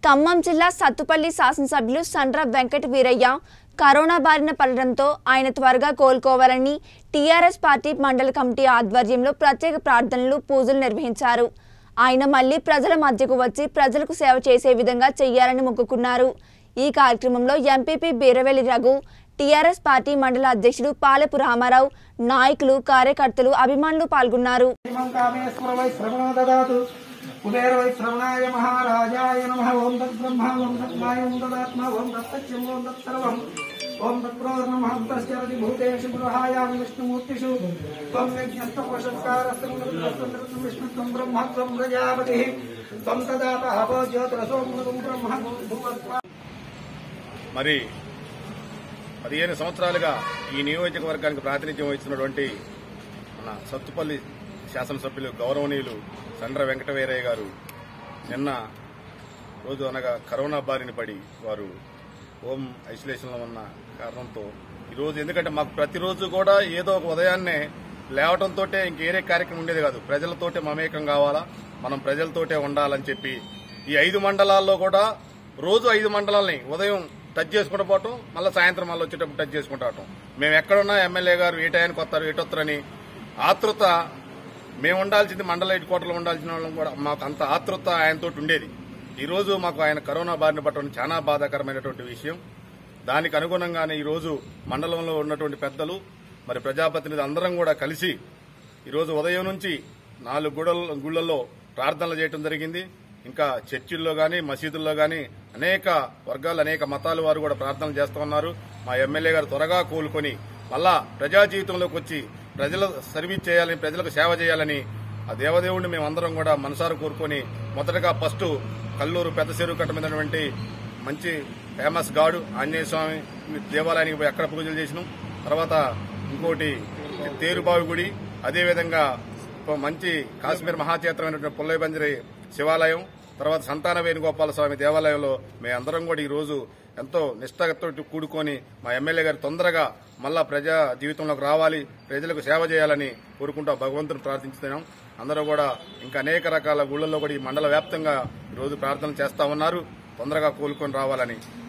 ఖమ్మం జిల్లా సత్తుపల్లి శాసనసభ్యులు సండ్ర వెంకట వీరయ్య కరోనా బారిన పడడంతో ఆయన త్వరగా కోలుకోవాలని టీఆర్ఎస్ పార్టీ మండల కమిటీ ఆధ్వర్యంలో ప్రత్యేక ప్రార్థనలు పూజలు నిర్వహించారు ఆయన మళ్లీ ప్రజల మధ్యకు వచ్చి ప్రజలకు సేవ చేసే విధంగా చేయాలని మొక్కుకున్నారు ఈ కార్యక్రమంలో MPP Beeravelli Raghu TRS party మండల అధ్యక్షుడు పాలెపు రామారావు నాయకులు కార్యకర్తలు అభిమానులు పాల్గొన్నారు ఇమం కామేశ్వర వై శ్రవణో దదాతు కుబేర వై శ్రవణాయ మహారాజాయ నమ ఓం తత్ బ్రహ్మ ఓం తత్ మాయ ఓం తదాత్మ ఓం తత్ సత్యం ఓం తత్ సర్వం ఓం తత్ప్రోర్ణమ అంతశ్చరతి భూతేషు గృహాయాం విష్ణుమూర్తిషు త్వం యజ్ఞస్థపోషత్కారస్తం విష్ణుత్వం బ్రహ్మ త్వం ప్రజాపతి త్వం తదాత అపో జ్యోతిరసోం బ్రహ్మ భూవత్వ మరి పదిహేను సంవత్సరాలుగా ఈ నియోజకవర్గానికి ప్రాతినిధ్యం వహిస్తున్నటువంటి మన సత్తుపల్లి శాసనసభ్యులు గౌరవనీయులు సండ్ర వెంకటవీరయ్య గారు నిన్న రోజు అనగా కరోనా బారిన పడి వారు హోమ్ ఐసోలేషన్లో ఉన్న కారణంతో ఈరోజు ఎందుకంటే మాకు ప్రతిరోజు కూడా ఏదో ఒక ఉదయాన్నే లేవటంతో ఇంకేరే కార్యక్రమం ఉండేది కాదు ప్రజలతోటే మమేకం కావాలా మనం ప్రజలతోటే ఉండాలని చెప్పి ఈ ఐదు మండలాల్లో కూడా రోజు ఐదు మండలాల్ని ఉదయం టచ్ చేసుకుంటూ పోవటం మళ్ళీ సాయంత్రం మళ్ళీ వచ్చేటప్పుడు టచ్ చేసుకుంటూ రావటం మేము ఎక్కడున్నా ఎమ్మెల్యే గారు ఏ టయానికి వస్తారు ఎటొస్తారని ఆతృత మేము ఉండాల్సింది మండల హెడ్ క్వార్టర్లో ఉండాల్సిన వాళ్ళం కూడా మాకు అంత ఆతృత ఆయనతో ఉండేది ఈ రోజు మాకు ఆయన కరోనా బారిన పట్టడం చాలా బాధాకరమైనటువంటి విషయం దానికి అనుగుణంగానే ఈ రోజు మండలంలో ఉన్నటువంటి పెద్దలు మరి ప్రజాప్రతినిధులు అందరం కూడా కలిసి ఈరోజు ఉదయం నుంచి నాలుగు గుడల గుళ్లలో ప్రార్థనలు చేయడం జరిగింది ఇంకా చర్చిల్లో గాని మసీదుల్లో గాని అనేక వర్గాలు అనేక మతాల వారు కూడా ప్రార్థనలు చేస్తూ ఉన్నారు మా ఎమ్మెల్యే గారు త్వరగా కోలుకొని మళ్ళా ప్రజా జీవితంలోకి వచ్చి ప్రజల సర్వీస్ చేయాలని ప్రజలకు సేవ చేయాలని ఆ దేవదేవుడిని మేమందరం కూడా మనసారా కోరుకొని మొదటగా ఫస్ట్ కల్లూరు పెద్ద చెరువు కట్ట మీద ఉన్నటువంటి మంచి ఫేమస్ గాడు ఆంజనేయ స్వామి దేవాలయానికి పోయి అక్కడ పూజలు చేసినాం తర్వాత ఇంకోటి తేరుబావి గుడి అదేవిధంగా ఒక మంచి కాశ్మీర్ మహాచేత్రమైనటువంటి పుల్లయ్య శివాలయం తర్వాత సంతాన వేణుగోపాల స్వామి దేవాలయంలో మేమందరం కూడా ఈ రోజు ఎంతో నిష్ఠతో కూడుకొని మా ఎమ్మెల్యే గారు తొందరగా మళ్ళా ప్రజా జీవితంలోకి రావాలి ప్రజలకు సేవ చేయాలని కోరుకుంటూ భగవంతుని ప్రార్థించుతున్నాం అందరూ కూడా ఇంకా అనేక రకాల గుళ్లలో కూడా ఈ మండల వ్యాప్తంగా ఈ రోజు ప్రార్థనలు చేస్తా ఉన్నారు తొందరగా కోలుకొని రావాలని